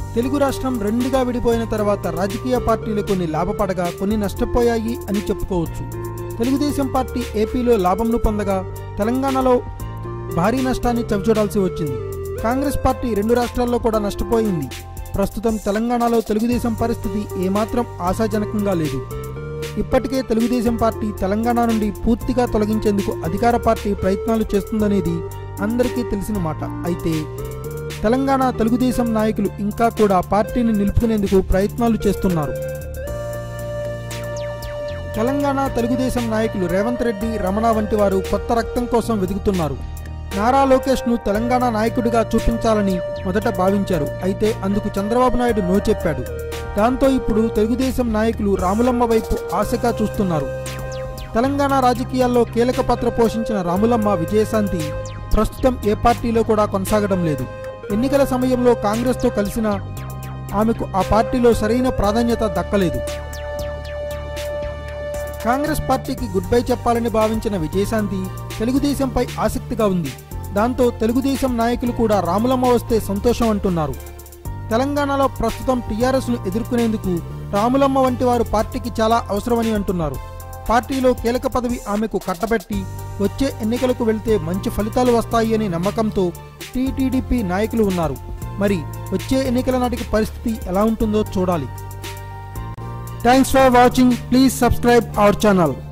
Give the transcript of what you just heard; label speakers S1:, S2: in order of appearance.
S1: తెలుగు రాష్ట్రం రెండుగా విడిపోయిన తర్వాత రాజకీయ పార్టీలు కొన్ని లాభపడగా కొన్ని నష్టపోయాయి అని చెప్పుకోవచ్చు తెలుగుదేశం పార్టీ ఏపీలో లాభంను పొందగా తెలంగాణలో భారీ నష్టాన్ని చవిచూడాల్సి వచ్చింది కాంగ్రెస్ పార్టీ రెండు రాష్ట్రాల్లో కూడా నష్టపోయింది ప్రస్తుతం తెలంగాణలో తెలుగుదేశం పరిస్థితి ఏమాత్రం ఆశాజనకంగా లేదు ఇప్పటికే తెలుగుదేశం పార్టీ తెలంగాణ నుండి పూర్తిగా తొలగించేందుకు అధికార పార్టీ ప్రయత్నాలు చేస్తుందనేది అందరికీ తెలిసిన మాట అయితే తెలంగాణ తెలుగుదేశం నాయకులు ఇంకా కూడా పార్టీని నిలుపుకునేందుకు ప్రయత్నాలు చేస్తున్నారు తెలంగాణ తెలుగుదేశం నాయకులు రేవంత్ రెడ్డి రమణ వంటి వారు కొత్త రక్తం కోసం వెతుకుతున్నారు నారా లోకేష్ను తెలంగాణ నాయకుడిగా చూపించాలని మొదట భావించారు అయితే అందుకు చంద్రబాబు నాయుడు నో చెప్పాడు దాంతో ఇప్పుడు తెలుగుదేశం నాయకులు రాములమ్మ వైపు ఆశగా చూస్తున్నారు తెలంగాణ రాజకీయాల్లో కీలక పాత్ర పోషించిన రాములమ్మ విజయశాంతి ప్రస్తుతం ఏ పార్టీలో కూడా కొనసాగడం లేదు ఎన్నికల సమయంలో కాంగ్రెస్తో కలిసిన ఆమెకు ఆ పార్టీలో సరైన ప్రాధాన్యత దక్కలేదు కాంగ్రెస్ పార్టీకి గుడ్ బై చెప్పాలని భావించిన విజయశాంతి తెలుగుదేశంపై ఆసక్తిగా ఉంది దాంతో తెలుగుదేశం నాయకులు కూడా రాములమ్మ వస్తే సంతోషం అంటున్నారు తెలంగాణలో ప్రస్తుతం టీఆర్ఎస్ను ఎదుర్కొనేందుకు రాములమ్మ వంటి వారు పార్టీకి చాలా అవసరమని అంటున్నారు పార్టీలో కీలక పదవి ఆమెకు కట్టబెట్టి వచ్చే ఎన్నికలకు వెళ్తే మంచి ఫలితాలు వస్తాయి అనే నమ్మకంతో టీటీడీపీ నాయకులు ఉన్నారు మరి వచ్చే ఎన్నికల నాటికి పరిస్థితి ఎలా ఉంటుందో చూడాలి thanks for watching please subscribe our channel